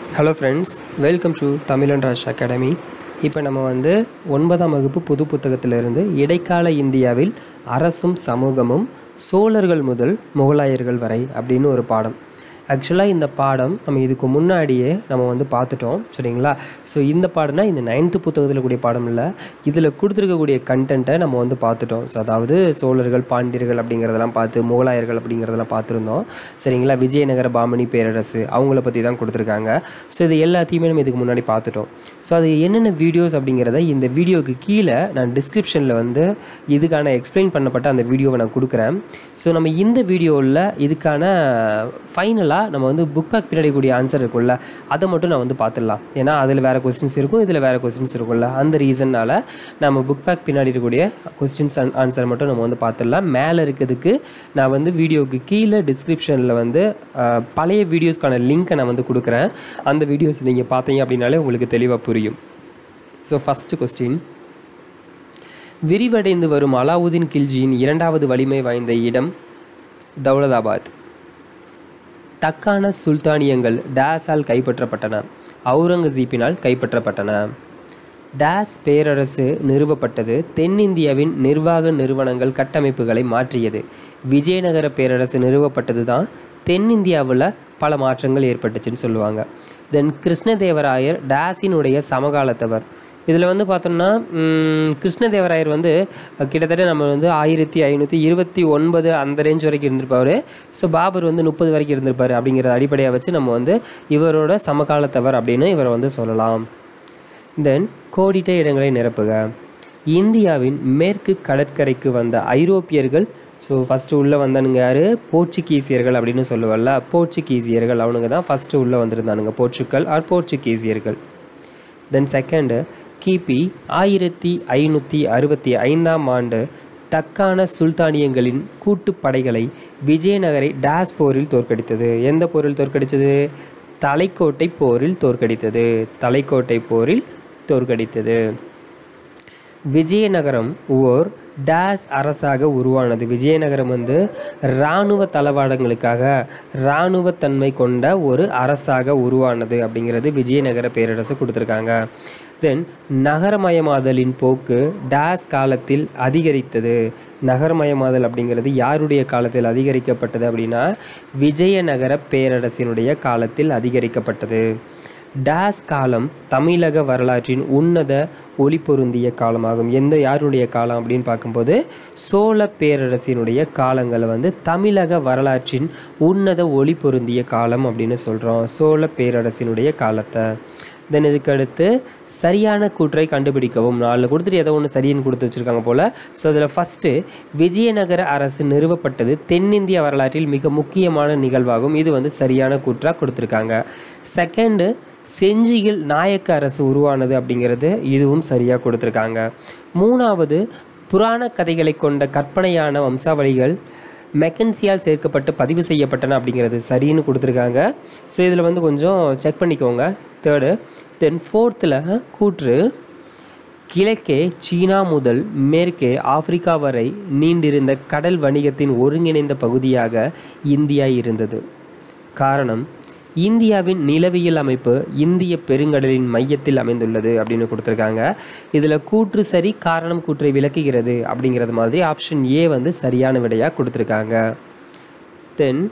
hello friends welcome to Tamil and Rash academy இப்போ நம்ம வந்து ஒன்பதாம் வகுப்பு புது புத்தகத்திலிருந்து இடைக்கால இந்தியாவில் அரசும் சமூகமும் சோழர்கள் முதல் முகலாயர்கள் வரை அப்படின்னு ஒரு பாடம் ஆக்சுவலாக இந்த பாடம் நம்ம இதுக்கு முன்னாடியே நம்ம வந்து பார்த்துட்டோம் சரிங்களா ஸோ இந்த பாடம்னா இந்த நைன்த்து புத்தகத்தில் கூடிய பாடம் இல்லை இதில் கொடுத்துருக்கக்கூடிய கண்டென்ட்டை நம்ம வந்து பார்த்துட்டோம் ஸோ அதாவது சோழர்கள் பாண்டியர்கள் அப்படிங்கிறதெல்லாம் பார்த்து முகலாயர்கள் அப்படிங்கிறதெல்லாம் பார்த்துருந்தோம் சரிங்களா விஜயநகர பாமணி பேரரசு அவங்கள பற்றி தான் கொடுத்துருக்காங்க ஸோ இது எல்லாத்தையுமே நம்ம இதுக்கு முன்னாடி பார்த்துட்டோம் ஸோ அது என்னென்ன வீடியோஸ் அப்படிங்கிறத இந்த வீடியோக்கு கீழே நான் டிஸ்கிரிப்ஷனில் வந்து இதுக்கான எக்ஸ்பிளைன் பண்ணப்பட்ட அந்த வீடியோவை நான் கொடுக்குறேன் ஸோ நம்ம இந்த வீடியோவில் இதுக்கான ஃபைனலாக நம்ம வந்து புக் பேக் பின்னாடி கூடிய ஆன்சர் இருக்கும்ல அதை மட்டும் நான் வந்து பார்த்துடலாம் ஏன்னா அதில் வேறு கொஸ்டின்ஸ் இருக்கும் இதில் வேறு கொஸ்டின்ஸ் இருக்கும்ல அந்த ரீசன்னால் நம்ம புக் பேக் பின்னாடி இருக்கக்கூடிய கொஸ்டின்ஸ் ஆன்சர் மட்டும் நம்ம வந்து பார்த்துடலாம் மேலே இருக்கிறதுக்கு நான் வந்து வீடியோவுக்கு கீழே டிஸ்கிரிப்ஷனில் வந்து அஹ், பழைய வீடியோஸ்க்கான லிங்க்கை நான் வந்து கொடுக்குறேன் அந்த வீடியோஸ் நீங்கள் பார்த்தீங்க அப்படின்னாலே உங்களுக்கு தெளிவாக புரியும் ஸோ ஃபஸ்ட்டு கொஸ்டின் விரிவடைந்து வரும் அலாவுதீன் கில்ஜியின் இரண்டாவது வலிமை வாய்ந்த இடம் தௌலதாபாத் தக்கான சுல்தானியங்கள் டேஸால் கைப்பற்றப்பட்டன அவுரங்கசீப்பினால் கைப்பற்றப்பட்டன டேஸ் பேரரசு நிறுவப்பட்டது தென்னிந்தியாவின் நிர்வாக நிறுவனங்கள் கட்டமைப்புகளை மாற்றியது விஜயநகர பேரரசு நிறுவப்பட்டது தான் தென்னிந்தியாவில் பல மாற்றங்கள் ஏற்பட்டுச்சுன்னு சொல்லுவாங்க தென் கிருஷ்ணதேவராயர் டேஸினுடைய சமகாலத்தவர் இதில் வந்து பார்த்தோம்னா ம், கிருஷ்ணதேவராயர் வந்து அஹ், கிட்டத்தட்ட நம்ம வந்து ஆயிரத்தி ஐநூற்றி இருபத்தி ஒன்பது அந்த ரேஞ்ச் வரைக்கும் இருந்திருப்பார் ஸோ பாபர் வந்து முப்பது வரைக்கும் இருந்திருப்பார் அப்படிங்கிறத அடிப்படையாக வச்சு நம்ம வந்து இவரோட சமகாலத்தவர் அப்படின்னு இவரை வந்து சொல்லலாம் தென் கோடிட்ட இடங்களை நிரப்புக இந்தியாவின் மேற்கு கடற்கரைக்கு வந்த ஐரோப்பியர்கள் ஸோ ஃபஸ்ட்டு உள்ளே வந்தானுங்க யார் போர்ச்சுகீசியர்கள் அப்படின்னு சொல்லுவல்ல போர்ச்சுகீசியர்கள் அவனுங்க தான் ஃபஸ்ட்டு உள்ளே வந்திருந்தானுங்க போர்ச்சுக்கல் ஆர் போர்ச்சுகீசியர்கள் தென் செகண்டு கிபி ஆயிரத்தி ஐநூற்றி அறுபத்தி ஐந்தாம் ஆண்டு தக்கான சுல்தானியங்களின் கூட்டுப்படைகளை விஜயநகரை டேஸ் போரில் தோற்கடித்தது எந்த போரில் தோற்கடித்தது தலைக்கோட்டை போரில் தோற்கடித்தது தலைக்கோட்டை போரில் தோற்கடித்தது விஜயநகரம் ஓர் டேஸ் அரசாக உருவானது விஜயநகரம் வந்து இராணுவ தளவாடங்களுக்காக இராணுவத்தன்மை கொண்ட ஒரு அரசாக உருவானது அப்படிங்கிறது விஜயநகர பேரரசு கொடுத்துருக்காங்க தென் நகரமயமாதலின் போக்கு டேஸ் காலத்தில் அதிகரித்தது நகரமயமாதல் அப்படிங்கிறது யாருடைய காலத்தில் அதிகரிக்கப்பட்டது அப்படின்னா விஜயநகர பேரரசினுடைய காலத்தில் அதிகரிக்கப்பட்டது டேஸ் காலம் தமிழக வரலாற்றின் உன்னத ஒளி பொருந்திய காலமாகும் எந்த யாருடைய காலம் அப்படின்னு பார்க்கும்போது சோழ பேரரசினுடைய காலங்களை வந்து தமிழக வரலாற்றின் உன்னத ஒளி பொருந்திய காலம் அப்படின்னு சொல்கிறோம் சோழ பேரரசினுடைய காலத்தை தென் இதுக்கு அடுத்து சரியான கூற்றை கண்டுபிடிக்கவும் நாலு கொடுத்துட்டு ஏதோ ஒன்று சரின்னு கொடுத்து வச்சுருக்காங்க போல் ஸோ அதில் ஃபஸ்ட்டு விஜயநகர அரசு நிறுவப்பட்டது தென்னிந்திய வரலாற்றில் மிக முக்கியமான நிகழ்வாகும் இது வந்து சரியான கூற்றாக கொடுத்துருக்காங்க செகண்டு செஞ்சியில் நாயக்க அரசு உருவானது அப்படிங்கிறது இதுவும் சரியாக கொடுத்துருக்காங்க மூணாவது புராண கதைகளை கொண்ட கற்பனையான வம்சாவளிகள் மெக்கன்சியால் சேர்க்கப்பட்டு பதிவு செய்யப்பட்டன அப்படிங்கிறது சரின்னு கொடுத்துருக்காங்க ஸோ இதில் வந்து கொஞ்சம் செக் பண்ணிக்கோங்க தேர்டு தென் ஃபோர்த்தில் கூற்று கிழக்கே சீனா முதல் மேற்கே ஆப்பிரிக்கா வரை நீண்டிருந்த கடல் வணிகத்தின் ஒருங்கிணைந்த பகுதியாக இந்தியா இருந்தது காரணம் இந்தியாவின் நிலவியல் அமைப்பு இந்திய பெருங்கடலின் மையத்தில் அமைந்துள்ளது அப்படின்னு கொடுத்துருக்காங்க இதில் கூற்று சரி காரணம் கூற்றை விளக்குகிறது அப்படிங்கிறது மாதிரி ஆப்ஷன் ஏ வந்து சரியான விடையாக கொடுத்துருக்காங்க தென்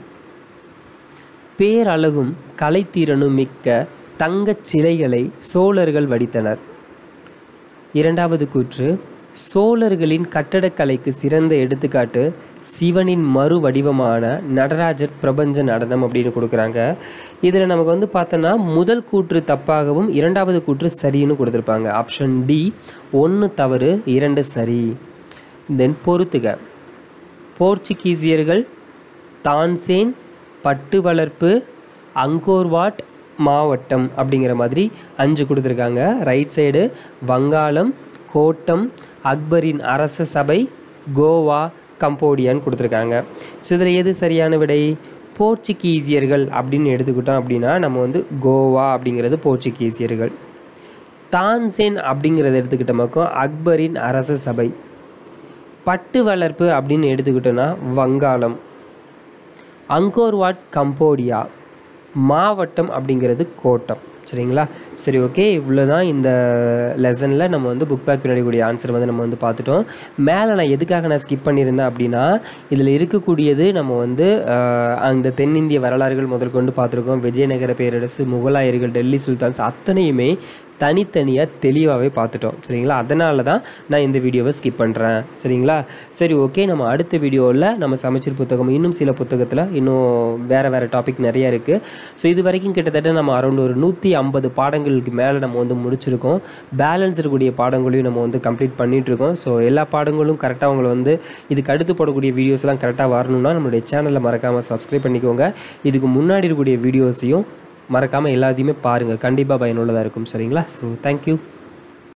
பேரழகும் கலைத்திறனும் மிக்க தங்கச் சிலைகளை சோழர்கள் வடித்தனர் இரண்டாவது கூற்று சோழர்களின் கட்டடக்கலைக்கு சிறந்த எடுத்துக்காட்டு சிவனின் மறு வடிவமான நடராஜர் பிரபஞ்ச நடனம் அப்படின்னு கொடுக்குறாங்க இதில் நமக்கு வந்து பார்த்தோன்னா முதல் கூற்று தப்பாகவும் இரண்டாவது கூற்று சரின்னு கொடுத்துருப்பாங்க ஆப்ஷன் டி ஒன்று தவறு இரண்டு சரி தென் பொறுத்துக போர்ச்சுகீசியர்கள் தான்சேன் பட்டு வளர்ப்பு அங்கோர்வாட் மாவட்டம் அப்படிங்கிற மாதிரி அஞ்சு கொடுத்துருக்காங்க ரைட் சைடு வங்காளம் கோட்டம் அக்பரின் அரச சபை கோவா கம்போடியான்னு கொடுத்துருக்காங்க ஸோ இதில் எது சரியான விடை போர்ச்சுகீசியர்கள் அப்படின்னு எடுத்துக்கிட்டோம் அப்படின்னா நம்ம வந்து கோவா அப்படிங்கிறது போர்ச்சுகீசியர்கள் தான்சேன் அப்படிங்கிறத எடுத்துக்கிட்டோமாக்கும் அக்பரின் அரச சபை பட்டு வளர்ப்பு அப்படின்னு எடுத்துக்கிட்டோன்னா வங்காளம் அங்கோர்வாட் கம்போடியா மாவட்டம் அப்படிங்கிறது கோட்டம் சரிங்களா சரி ஓகே இவ்வளோ தான் இந்த லெசனில் நம்ம வந்து புக் பேக் பின்னாடி கூடிய ஆன்சர் வந்து நம்ம வந்து பார்த்துட்டோம் மேலே நான் எதுக்காக நான் ஸ்கிப் பண்ணியிருந்தேன் அப்படின்னா இதில் இருக்கக்கூடியது நம்ம வந்து ஆஹ், அந்த தென்னிந்திய வரலாறுகள் முதல் கொண்டு பார்த்துருக்கோம் விஜயநகர பேரரசு முகலாயர்கள் டெல்லி சுல்தான்ஸ் அத்தனையுமே தனித்தனியாக தெளிவாகவே பார்த்துட்டோம் சரிங்களா அதனால தான் நான் இந்த வீடியோவை ஸ்கிப் பண்ணுறேன் சரிங்களா சரி ஓகே நம்ம அடுத்த வீடியோவில் நம்ம சமைச்சர் புத்தகம் இன்னும் சில புத்தகத்தில் இன்னும் வேறு வேறு டாபிக் நிறைய இருக்குது ஸோ இது வரைக்கும் கிட்டத்தட்ட நம்ம அரௌண்ட் ஒரு நூற்றி ஐம்பது பாடங்களுக்கு மேலே நம்ம வந்து முடிச்சிருக்கோம் பேலன்ஸ் இருக்கக்கூடிய பாடங்களையும் நம்ம வந்து கம்ப்ளீட் பண்ணிட்டு இருக்கோம் ஸோ எல்லா பாடங்களும் கரெக்டாக உங்களை வந்து இதுக்கு அடுத்து போடக்கூடிய வீடியோஸ்லாம் கரெக்டாக வரணும்னா நம்மளுடைய சேனலை மறக்காமல் சப்ஸ்கிரைப் பண்ணிக்கோங்க இதுக்கு முன்னாடி இருக்கக்கூடிய வீடியோஸையும் மறக்காமல் எல்லாத்தையுமே பாருங்கள் கண்டிப்பாக பயனுள்ளதாக இருக்கும் சரிங்களா ஸோ தேங்க்யூ